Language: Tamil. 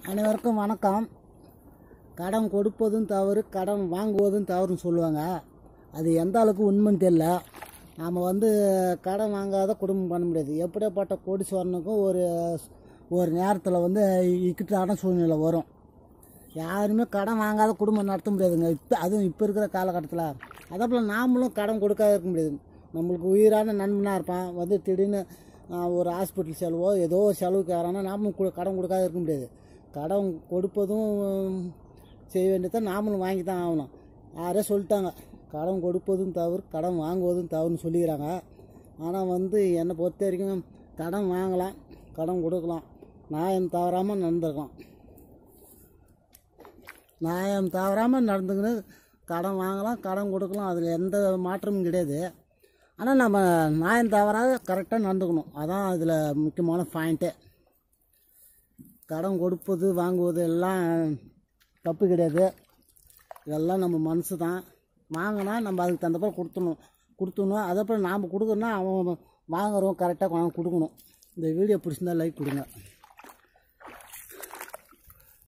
அனைவருக்கும் வணக்கம் கடன் கொடுப்பதும் தவறு கடன் வாங்குவதும் தவறுன்னு சொல்லுவாங்க அது எந்த அளவுக்கு உண்மைன்னு தெரியல நாம் வந்து கடன் வாங்காத குடும்பம் பண்ண முடியாது எப்படியாப்பட்ட கோடீஸ்வரனுக்கும் ஒரு ஒரு நேரத்தில் வந்து இக்கட்டான சூழ்நிலை வரும் யாருமே கடன் வாங்காத குடும்பம் நடத்த முடியாதுங்க இப்போ அதுவும் இப்போ இருக்கிற காலகட்டத்தில் அதே போல் நாமளும் கடன் கொடுக்காத இருக்க முடியாது நம்மளுக்கு உயிரான நண்பனாக இருப்பான் வந்து திடீர்னு ஆஹ், ஒரு ஹாஸ்பிட்டல் செலவோ ஏதோ ஒரு செலவுக்கு வரானா நாமும் கு- கடன் கொடுக்காத இருக்க முடியாது கடன் கொடுப்பதும் செய்ய வேண்டியதை நாமளும் வாங்கி தான் ஆகணும் யாரே சொல்லிட்டாங்க கடன் கொடுப்பதும் தவறு கடன் வாங்குவதும் தவறுன்னு சொல்லிக்கிறாங்க ஆனால் வந்து என்னை பொறுத்த வரைக்கும் கடன் வாங்கலாம் கடன் கொடுக்கலாம் நியாயம் தவறாமல் நடந்துக்கலாம் நியாயம் தவறாமல் நடந்துக்கின்னு கடன் வாங்கலாம் கடன் கொடுக்கலாம் அதில் எந்த மாற்றமும் கிடையாது ஆனால் நம்ம நியாயம் தவறாக கரெக்டாக நடந்துக்கணும் அதான் அதில் முக்கியமான பாயிண்ட்டே கடன் கொடுப்பது வாங்குவது எல்லாம் தப்பு கிடையாது இதெல்லாம் நம்ம மனசு தான் வாங்கினா நம்ம அதுக்கு தகுந்தப்போ கொடுத்துணும் கொடுத்துணும் அதப்போ நாம் கொடுக்கணும்னா அவன் வாங்குறவன் கரெக்டாக கொண்டாந்து கொடுக்கணும் இந்த வீடியோ பிடிச்சிருந்தா லைக் கொடுங்க